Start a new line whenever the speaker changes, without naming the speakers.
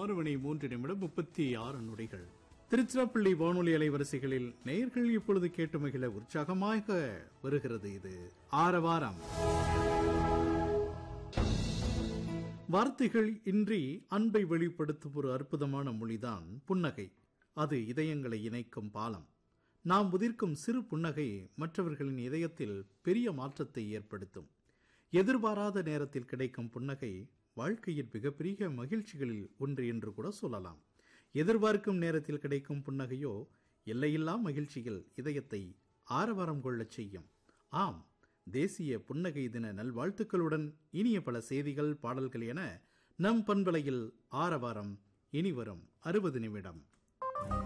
ஆறு மணி மூன்று நிமிடம் முப்பத்தி ஆறு நொடிகள் திருச்சிராப்பள்ளி வானொலி அலைவரிசைகளில் நேயர்கள் இப்பொழுது கேட்டு மகிழ உற்சாகமாக வருகிறது இது ஆரவாரம் வார்த்தைகள் இன்றி அன்பை வெளிப்படுத்தும் ஒரு அற்புதமான மொழிதான் புன்னகை அது இதயங்களை இணைக்கும் பாலம் நாம் உதிர்க்கும் சிறு புன்னகை மற்றவர்களின் இதயத்தில் பெரிய மாற்றத்தை ஏற்படுத்தும் எதிர்பாராத நேரத்தில் கிடைக்கும் புன்னகை வாழ்க்கையின் மிகப்பெரிய மகிழ்ச்சிகளில் ஒன்று என்று கூட சொல்லலாம் எதிர்பார்க்கும் நேரத்தில் கிடைக்கும் புன்னகையோ எல்லையில்லா மகிழ்ச்சியில் இதயத்தை ஆரவாரம் கொள்ளச் செய்யும் ஆம் தேசிய புன்னகை தின நல்வாழ்த்துக்களுடன் இனிய பல செய்திகள் பாடல்கள் என நம் பண்பலையில் ஆரவாரம் இனி வரும் அறுபது நிமிடம்